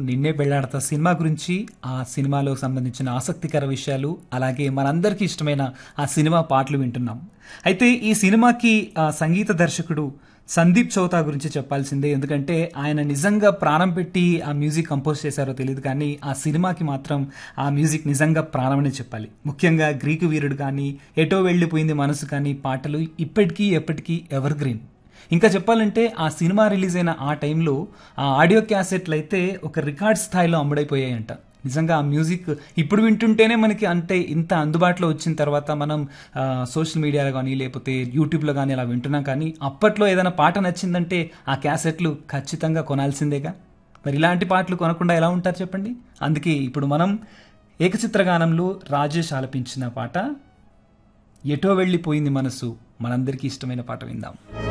నిన్నే పెళ్లాడతా సినిమా గురించి ఆ సినిమాలో సంబంధించిన ఆసక్తికర విషయాలు అలాగే మనందరికీ ఇష్టమైన ఆ సినిమా పాటలు వింటున్నాం అయితే ఈ సినిమాకి ఆ సంగీత దర్శకుడు సందీప్ చౌతా గురించి చెప్పాల్సిందే ఎందుకంటే ఆయన నిజంగా ప్రాణం పెట్టి ఆ మ్యూజిక్ కంపోజ్ చేశారో తెలియదు కానీ ఆ సినిమాకి మాత్రం ఆ మ్యూజిక్ నిజంగా ప్రాణమనే చెప్పాలి ముఖ్యంగా గ్రీకు వీరుడు కానీ ఎటో వెళ్ళిపోయింది మనసు కానీ పాటలు ఇప్పటికీ ఎప్పటికీ ఎవర్ గ్రీన్ ఇంకా చెప్పాలంటే ఆ సినిమా రిలీజ్ అయిన ఆ టైంలో ఆ ఆడియో క్యాసెట్లు అయితే ఒక రికార్డ్ స్థాయిలో అమ్ముడైపోయాయంట నిజంగా ఆ మ్యూజిక్ ఇప్పుడు వింటుంటేనే మనకి అంటే ఇంత అందుబాటులో వచ్చిన తర్వాత మనం ఆ, సోషల్ మీడియాలో కానీ లేకపోతే యూట్యూబ్లో కానీ అలా వింటున్నాం కానీ అప్పట్లో ఏదైనా పాట నచ్చిందంటే ఆ క్యాసెట్లు ఖచ్చితంగా కొనాల్సిందేగా మరి ఇలాంటి పాటలు కొనకుండా ఎలా ఉంటారు చెప్పండి అందుకే ఇప్పుడు మనం ఏకచిత్రగానంలో రాజేష్ ఆలపించిన పాట ఎటో వెళ్ళిపోయింది మనసు మనందరికీ ఇష్టమైన పాట విందాం